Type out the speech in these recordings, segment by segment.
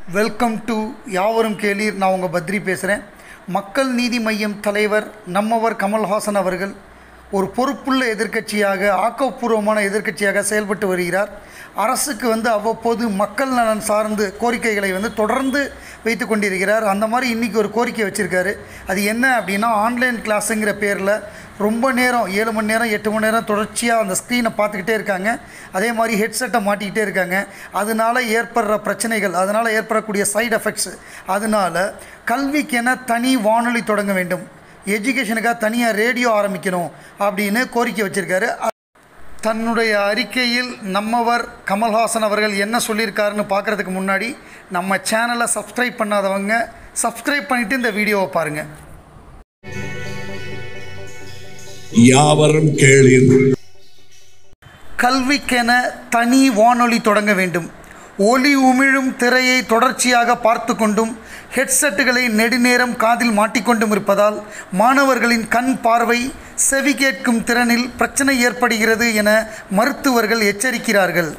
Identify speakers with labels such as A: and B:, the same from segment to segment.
A: welcome to யாவரும் கேளீர் நான் உங்கள் பத்ரி பேசுகிறேன் மக்கள் நீதி மையம் தலைவர் நம்மவர் கமல்ஹாசன் அவர்கள் ஒரு பொறுப்புள்ள எதிர்க்கட்சியாக ஆக்கப்பூர்வமான எதிர்க்கட்சியாக செயல்பட்டு வருகிறார் அரசுக்கு வந்து அவ்வப்போது மக்கள் நலன் சார்ந்து கோரிக்கைகளை வந்து தொடர்ந்து வைத்து கொண்டிருக்கிறார் அந்த மாதிரி இன்றைக்கி ஒரு கோரிக்கை வச்சுருக்காரு அது என்ன அப்படின்னா ஆன்லைன் கிளாஸுங்கிற பேரில் ரொம்ப நேரம் ஏழு மணி நேரம் எட்டு மணி நேரம் தொடர்ச்சியாக அந்த ஸ்க்ரீனை பார்த்துக்கிட்டே இருக்காங்க அதே மாதிரி ஹெட்செட்டை மாட்டிக்கிட்டே இருக்காங்க அதனால் ஏற்படுற பிரச்சனைகள் அதனால் ஏற்படக்கூடிய சைடு எஃபெக்ட்ஸ் அதனால் கல்விக்கென தனி வானொலி தொடங்க வேண்டும் எஜுகேஷனுக்காக தனியாக ரேடியோ ஆரம்பிக்கணும் அப்படின்னு கோரிக்கை வச்சுருக்காரு தன்னுடைய அறிக்கையில் நம்மவர் கமல்ஹாசன் அவர்கள் என்ன சொல்லியிருக்காருன்னு பார்க்குறதுக்கு முன்னாடி நம்ம சேனலை சப்ஸ்கிரைப் பண்ணாதவங்க சப்ஸ்கிரைப் பண்ணிவிட்டு இந்த வீடியோவை பாருங்கள்
B: யாவரும் கேளீர்
A: கல்விக்கென தனி வானொலி தொடங்க வேண்டும் ஒலி உமிழும் திரையை தொடர்ச்சியாக பார்த்து கொண்டும் ஹெட்செட்டுகளை நெடுநேரம் காதில் மாட்டிக்கொண்டும் இருப்பதால் மாணவர்களின் கண் பார்வை செவி கேட்கும் திறனில் பிரச்சனை ஏற்படுகிறது என மருத்துவர்கள் எச்சரிக்கிறார்கள்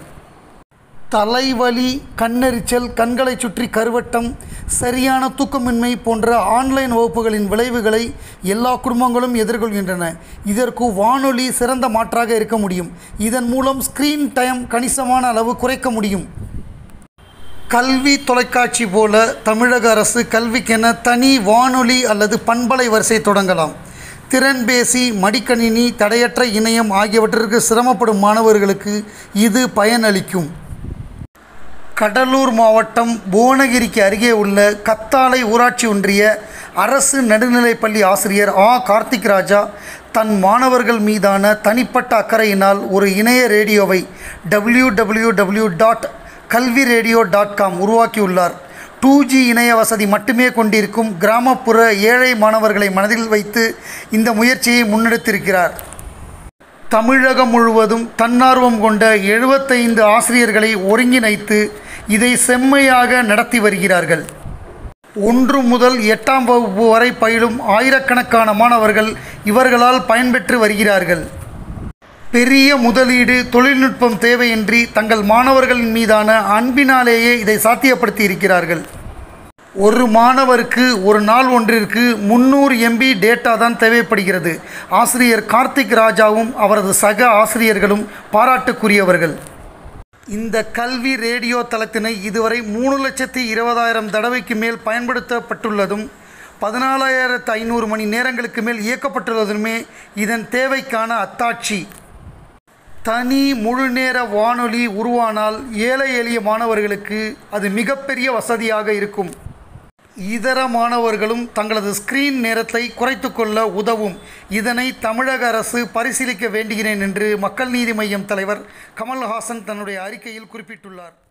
A: தலைவலி கண்ணெரிச்சல் கண்களை சுற்றி கருவட்டம் சரியான தூக்கமின்மை போன்ற ஆன்லைன் வகுப்புகளின் விளைவுகளை எல்லா குடும்பங்களும் எதிர்கொள்கின்றன இதற்கு வானொலி சிறந்த மாற்றாக இருக்க முடியும் இதன் மூலம் ஸ்க்ரீன் டைம் கணிசமான அளவு குறைக்க முடியும் கல்வி தொலைக்காட்சி போல தமிழக அரசு கல்விக்கென தனி வானொலி அல்லது பண்பலை வரிசை தொடங்கலாம் திறன்பேசி மடிக்கணினி தடையற்ற இணையம் ஆகியவற்றிற்கு சிரமப்படும் மாணவர்களுக்கு இது பயனளிக்கும் கடலூர் மாவட்டம் புவனகிரிக்கு அருகே உள்ள கத்தாலை ஊராட்சி ஒன்றிய அரசு நடுநிலைப்பள்ளி ஆசிரியர் ஆ கார்த்திக் ராஜா தன் மாணவர்கள் மீதான தனிப்பட்ட அக்கறையினால் ஒரு இணைய ரேடியோவை W W W dot Kalvi radio dot com உருவாக்கியுள்ளார் டூ ஜி இணைய வசதி மட்டுமே கொண்டிருக்கும் கிராமப்புற ஏழை மாணவர்களை மனதில் வைத்து இந்த முயற்சியை முன்னெடுத்திருக்கிறார் தமிழகம் முழுவதும் தன்னார்வம் கொண்ட எழுபத்தைந்து ஆசிரியர்களை ஒருங்கிணைத்து இதை செம்மையாக நடத்தி வருகிறார்கள் ஒன்று முதல் எட்டாம் வகுப்பு வரை பயிலும் ஆயிரக்கணக்கான மாணவர்கள் இவர்களால் பயன்பெற்று வருகிறார்கள் பெரிய முதலீடு தொழில்நுட்பம் தேவையின்றி தங்கள் மாணவர்களின் மீதான அன்பினாலேயே இதை சாத்தியப்படுத்தி இருக்கிறார்கள் ஒரு மாணவருக்கு ஒரு நாள் ஒன்றிற்கு முந்நூறு எம்பி டேட்டா தான் தேவைப்படுகிறது ஆசிரியர் கார்த்திக் ராஜாவும் அவரது சக ஆசிரியர்களும் பாராட்டுக்குரியவர்கள் இந்த கல்வி ரேடியோ தளத்தினை இதுவரை மூணு லட்சத்தி இருபதாயிரம் தடவைக்கு மேல் பயன்படுத்தப்பட்டுள்ளதும் பதினாலாயிரத்து ஐநூறு மணி நேரங்களுக்கு மேல் இயக்கப்பட்டுள்ளதுமே இதன் தேவைக்கான அத்தாட்சி தனி முழுநேர வானொலி உருவானால் ஏழை எளிய மாணவர்களுக்கு அது மிகப்பெரிய வசதியாக இருக்கும் இதர மாணவர்களும் தங்களது ஸ்கிரீன் நேரத்தை குறைத்து கொள்ள உதவும் இதனை தமிழக அரசு பரிசீலிக்க வேண்டுகிறேன் என்று மக்கள் நீதி மய்யம் தலைவர் கமல்ஹாசன் தன்னுடைய அறிக்கையில் குறிப்பிட்டுள்ளார்